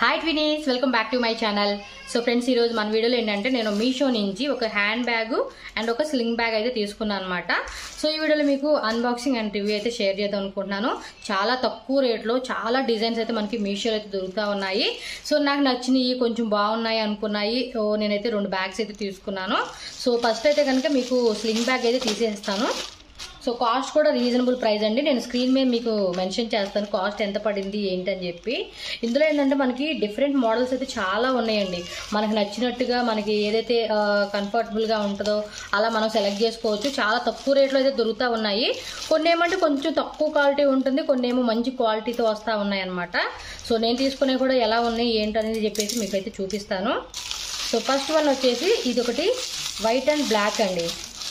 hi twinnies welcome back to my channel so friends ఈరోజు మన వీడియోలో ఏంటంటే నేను మీషో నుంచి ఒక హ్యాండ్ బ్యాగ్ అండ్ ఒక స్లింగ్ బ్యాగ్ అయితే తీసుకున్నాను అనమాట సో ఈ వీడియోలో మీకు అన్బాక్సింగ్ అండ్ రివ్యూ అయితే షేర్ చేద్దాం అనుకుంటున్నాను చాలా తక్కువ రేట్లో చాలా డిజైన్స్ అయితే మనకి మీషోలో అయితే దొరుకుతూ ఉన్నాయి సో నాకు నచ్చినవి కొంచెం బాగున్నాయి అనుకున్నాయి ఓ నేనైతే రెండు బ్యాగ్స్ అయితే తీసుకున్నాను సో ఫస్ట్ అయితే కనుక మీకు స్లింగ్ బ్యాగ్ అయితే తీసేస్తాను సో కాస్ట్ కూడా రీజనబుల్ ప్రైస్ అండి నేను స్క్రీన్ మీద మీకు మెన్షన్ చేస్తాను కాస్ట్ ఎంత పడింది ఏంటని చెప్పి ఇందులో ఏంటంటే మనకి డిఫరెంట్ మోడల్స్ అయితే చాలా ఉన్నాయండి మనకి నచ్చినట్టుగా మనకి ఏదైతే కంఫర్టబుల్గా ఉంటుందో అలా మనం సెలెక్ట్ చేసుకోవచ్చు చాలా తక్కువ రేట్లో అయితే దొరుకుతూ ఉన్నాయి కొన్ని ఏమంటే కొంచెం తక్కువ క్వాలిటీ ఉంటుంది కొన్ని ఏమో మంచి క్వాలిటీతో వస్తూ ఉన్నాయి అనమాట సో నేను తీసుకునే కూడా ఎలా ఉన్నాయి ఏంటనేది చెప్పేసి మీకు అయితే చూపిస్తాను సో ఫస్ట్ వన్ వచ్చేసి ఇది ఒకటి వైట్ అండ్ బ్లాక్ అండి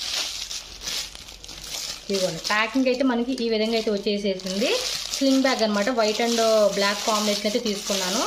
ఇదిగోండి ప్యాకింగ్ అయితే మనకి ఈ విధంగా అయితే వచ్చేసేసింది స్లింగ్ బ్యాగ్ అనమాట వైట్ అండ్ బ్లాక్ కాంబినేషన్ అయితే తీసుకున్నాను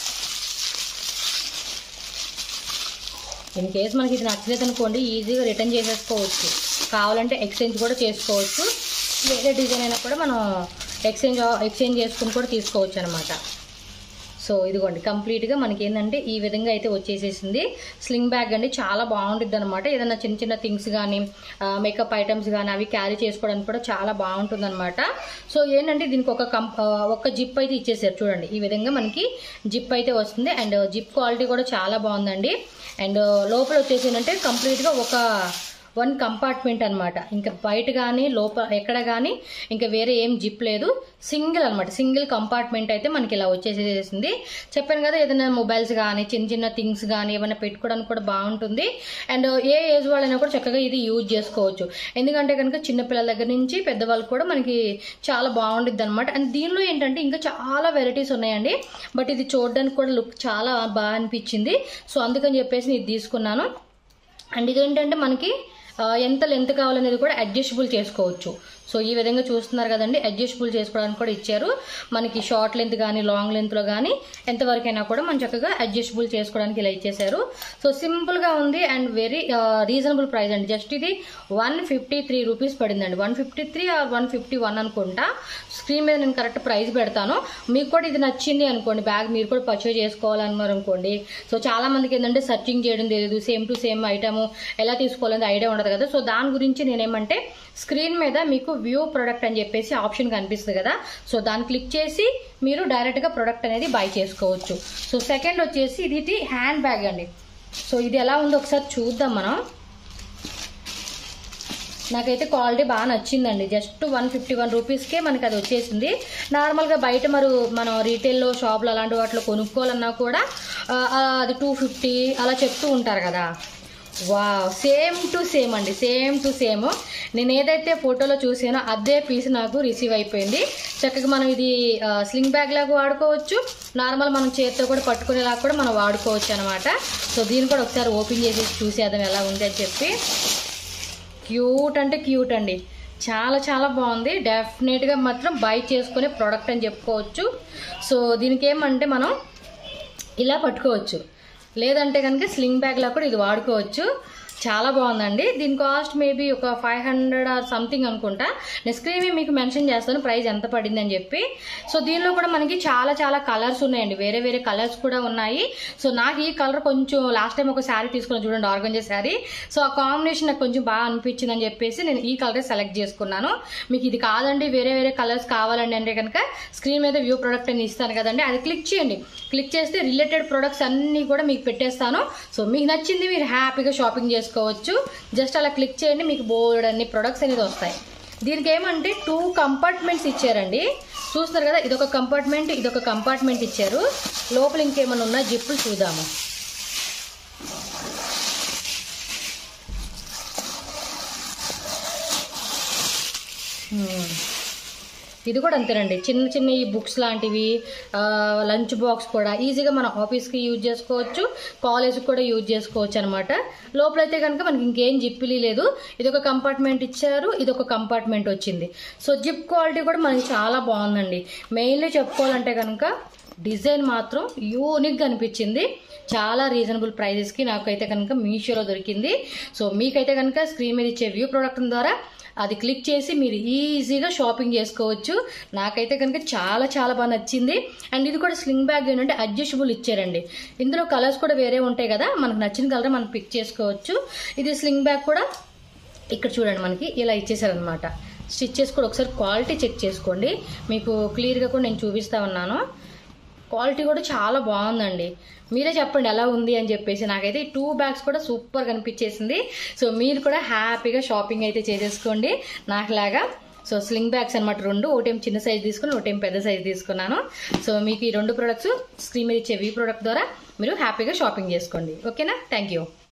ఇన్ కేస్ మనకి ఇది నచ్చలేదు అనుకోండి ఈజీగా రిటర్న్ చేసేసుకోవచ్చు కావాలంటే ఎక్స్చేంజ్ కూడా చేసుకోవచ్చు వేరే డిజైన్ అయినా కూడా మనం ఎక్స్చేంజ్ ఎక్స్చేంజ్ చేసుకుని కూడా తీసుకోవచ్చు అనమాట సో ఇదిగోండి కంప్లీట్గా మనకి ఏంటంటే ఈ విధంగా అయితే వచ్చేసేసింది స్లింగ్ బ్యాగ్ అండి చాలా బాగుంటుంది అనమాట ఏదైనా చిన్న చిన్న థింగ్స్ కానీ మేకప్ ఐటమ్స్ కానీ అవి క్యారీ చేసుకోవడానికి కూడా చాలా బాగుంటుంది అనమాట సో ఏంటంటే దీనికి ఒక కం ఒక జిప్ అయితే ఇచ్చేసారు చూడండి ఈ విధంగా మనకి జిప్ అయితే వస్తుంది అండ్ జిప్ క్వాలిటీ కూడా చాలా బాగుందండి అండ్ లోపల వచ్చేసి ఏంటంటే కంప్లీట్గా ఒక వన్ కంపార్ట్మెంట్ అనమాట ఇంకా బయట కానీ లోపల ఎక్కడ కానీ ఇంకా వేరే ఏం జిప్ లేదు సింగిల్ అనమాట సింగిల్ కంపార్ట్మెంట్ అయితే మనకి ఇలా వచ్చేసేసింది చెప్పాను కదా ఏదైనా మొబైల్స్ కానీ చిన్న చిన్న థింగ్స్ కానీ ఏమైనా పెట్టుకోవడానికి కూడా బాగుంటుంది అండ్ ఏ ఏజ్ వాళ్ళైనా కూడా చక్కగా ఇది యూజ్ చేసుకోవచ్చు ఎందుకంటే కనుక చిన్నపిల్లల దగ్గర నుంచి పెద్దవాళ్ళు కూడా మనకి చాలా బాగుంటుంది అనమాట అండ్ దీనిలో ఏంటంటే ఇంకా చాలా వెరైటీస్ ఉన్నాయండి బట్ ఇది చూడడానికి కూడా లుక్ చాలా బాగా అనిపించింది సో అందుకని చెప్పేసి నేను ఇది తీసుకున్నాను అండ్ ఇదేంటంటే మనకి ఎంత లెంత్ కావాలనేది కూడా అడ్జస్టబుల్ చేసుకోవచ్చు సో ఈ విధంగా చూస్తున్నారు కదండి అడ్జస్టబుల్ చేసుకోవడానికి కూడా ఇచ్చారు మనకి షార్ట్ లెంత్ కానీ లాంగ్ లెంత్లో కానీ ఎంతవరకైనా కూడా మనం చక్కగా అడ్జస్టబుల్ చేసుకోవడానికి ఇలా ఇచ్చేసారు సో సింపుల్గా ఉంది అండ్ వెరీ రీజనబుల్ ప్రైస్ అండి జస్ట్ ఇది వన్ ఫిఫ్టీ త్రీ రూపీస్ పడిందండి one fifty three or one fifty one అనుకుంటా స్క్రీన్ మీద నేను కరెక్ట్ ప్రైస్ పెడతాను మీకు కూడా ఇది నచ్చింది అనుకోండి బ్యాగ్ మీరు కూడా పర్చేజ్ చేసుకోవాలన్నారు అనుకోండి సో చాలా మందికి ఏంటంటే సర్చింగ్ చేయడం తెలియదు సేమ్ టు సేమ్ ఐటమ్ ఎలా తీసుకోవాలని ఐడియా ఉండదు కదా సో దాని గురించి నేనేమంటే స్క్రీన్ మీద మీకు వ్యూ ప్రొడక్ట్ అని చెప్పేసి ఆప్షన్ కనిపిస్తుంది కదా సో దాన్ని క్లిక్ చేసి మీరు డైరెక్ట్గా ప్రొడక్ట్ అనేది బై చేసుకోవచ్చు సో సెకండ్ వచ్చేసి ఇది ఇది హ్యాండ్ బ్యాగ్ అండి సో ఇది ఎలా ఉందో ఒకసారి చూద్దాం మనం నాకైతే క్వాలిటీ బాగా నచ్చిందండి జస్ట్ వన్ ఫిఫ్టీ వన్ రూపీస్కే మనకి అది వచ్చేసింది నార్మల్గా బయట మరి మనం రీటైల్లో షాపులు అలాంటి వాటిలో కొనుక్కోవాలన్నా కూడా అది టూ ఫిఫ్టీ అలా చెప్తూ ఉంటారు కదా వా సేమ్ టు సేమ్ అండి సేమ్ టు సేమ్ నేను ఏదైతే ఫోటోలో చూసానో అదే పీస్ నాకు రిసీవ్ అయిపోయింది చక్కగా మనం ఇది స్లింగ్ బ్యాగ్ లాగా వాడుకోవచ్చు నార్మల్ మనం చేతితో కూడా పట్టుకునేలాగా కూడా మనం వాడుకోవచ్చు అనమాట సో దీన్ని కూడా ఒకసారి ఓపెన్ చేసి చూసేద్దాం ఎలా ఉంది అని చెప్పి క్యూట్ అంటే క్యూట్ అండి చాలా చాలా బాగుంది డెఫినెట్గా మాత్రం బై చేసుకునే ప్రోడక్ట్ అని చెప్పుకోవచ్చు సో దీనికి ఏమంటే మనం ఇలా పట్టుకోవచ్చు లేదంటే కనుక స్లింగ్ బ్యాగ్లా కూడా ఇది వాడుకోవచ్చు చాలా బాగుందండి దీని కాస్ట్ మేబీ ఒక ఫైవ్ హండ్రెడ్ ఆర్ సంథింగ్ అనుకుంటా నేను స్క్రీన్ మీకు మెన్షన్ చేస్తాను ప్రైస్ ఎంత పడింది అని చెప్పి సో దీనిలో కూడా మనకి చాలా చాలా కలర్స్ ఉన్నాయండి వేరే వేరే కలర్స్ కూడా ఉన్నాయి సో నాకు ఈ కలర్ కొంచెం లాస్ట్ టైం ఒక శారీ తీసుకున్నాను చూడండి ఆర్గంజా శారీ సో ఆ కాంబినేషన్ నాకు కొంచెం బాగా అనిపించింది అని చెప్పేసి నేను ఈ కలర్ సెలెక్ట్ చేసుకున్నాను మీకు ఇది కాదండి వేరే వేరే కలర్స్ కావాలండి అంటే కనుక స్క్రీన్ మీద వ్యూ ప్రొడక్ట్ అని ఇస్తాను కదండి అది క్లిక్ చేయండి క్లిక్ చేస్తే రిలేటెడ్ ప్రొడక్ట్స్ అన్నీ కూడా మీకు పెట్టేస్తాను సో మీకు నచ్చింది మీరు హ్యాపీగా షాపింగ్ చేసుకోవచ్చు చేసుకోవచ్చు జస్ట్ అలా క్లిక్ చేయండి మీకు బోర్డ్ అన్ని ప్రొడక్ట్స్ అనేది వస్తాయి దీనికి ఏమంటే టూ కంపార్ట్మెంట్స్ ఇచ్చారండి చూస్తున్నారు కదా ఇదొక కంపార్ట్మెంట్ ఇదొక కంపార్ట్మెంట్ ఇచ్చారు లోపల ఇంకేమైనా ఉన్నా జిప్పులు చూద్దాము ఇది కూడా అంతేనండి చిన్న చిన్న ఈ బుక్స్ లాంటివి లంచ్ బాక్స్ కూడా ఈజీగా మనం ఆఫీస్కి యూజ్ చేసుకోవచ్చు కాలేజ్కి కూడా యూజ్ చేసుకోవచ్చు అనమాట లోపలైతే కనుక మనకి ఇంకేం జిప్పిలీ లేదు ఇది ఒక కంపార్ట్మెంట్ ఇచ్చారు ఇది ఒక కంపార్ట్మెంట్ వచ్చింది సో జిప్ క్వాలిటీ కూడా మనకి చాలా బాగుందండి మెయిన్లీ చెప్పుకోవాలంటే కనుక డిజైన్ మాత్రం యూనిక్గా అనిపించింది చాలా రీజనబుల్ ప్రైజెస్కి నాకైతే కనుక మీషోలో దొరికింది సో మీకైతే కనుక స్క్రీన్ మీద ఇచ్చే వ్యూ ప్రోడక్ట్ ద్వారా అది క్లిక్ చేసి మీరు ఈజీగా షాపింగ్ చేసుకోవచ్చు నాకైతే కనుక చాలా చాలా బాగా నచ్చింది అండ్ ఇది కూడా స్లింగ్ బ్యాగ్ ఏంటంటే అడ్జస్టబుల్ ఇచ్చారండి ఇందులో కలర్స్ కూడా వేరే ఉంటాయి కదా మనకు నచ్చిన కలర్ మనం పిక్ చేసుకోవచ్చు ఇది స్లింగ్ బ్యాగ్ కూడా ఇక్కడ చూడండి మనకి ఇలా ఇచ్చేసారనమాట స్టిచ్చెస్ కూడా ఒకసారి క్వాలిటీ చెక్ చేసుకోండి మీకు క్లియర్గా కూడా నేను చూపిస్తా ఉన్నాను క్వాలిటీ కూడా చాలా బాగుందండి మీరే చెప్పండి ఎలా ఉంది అని చెప్పేసి నాకైతే ఈ టూ బ్యాగ్స్ కూడా సూపర్ కనిపించేసింది సో మీరు కూడా హ్యాపీగా షాపింగ్ అయితే చేసేసుకోండి నాకులాగా సో స్లింగ్ బ్యాగ్స్ అనమాట రెండు ఒకటేం చిన్న సైజ్ తీసుకుని ఒకటేం పెద్ద సైజ్ తీసుకున్నాను సో మీకు ఈ రెండు ప్రొడక్ట్స్ స్క్రీన్ మీద ఇచ్చే వీ ప్రోడక్ట్ ద్వారా మీరు హ్యాపీగా షాపింగ్ చేసుకోండి ఓకేనా థ్యాంక్ యూ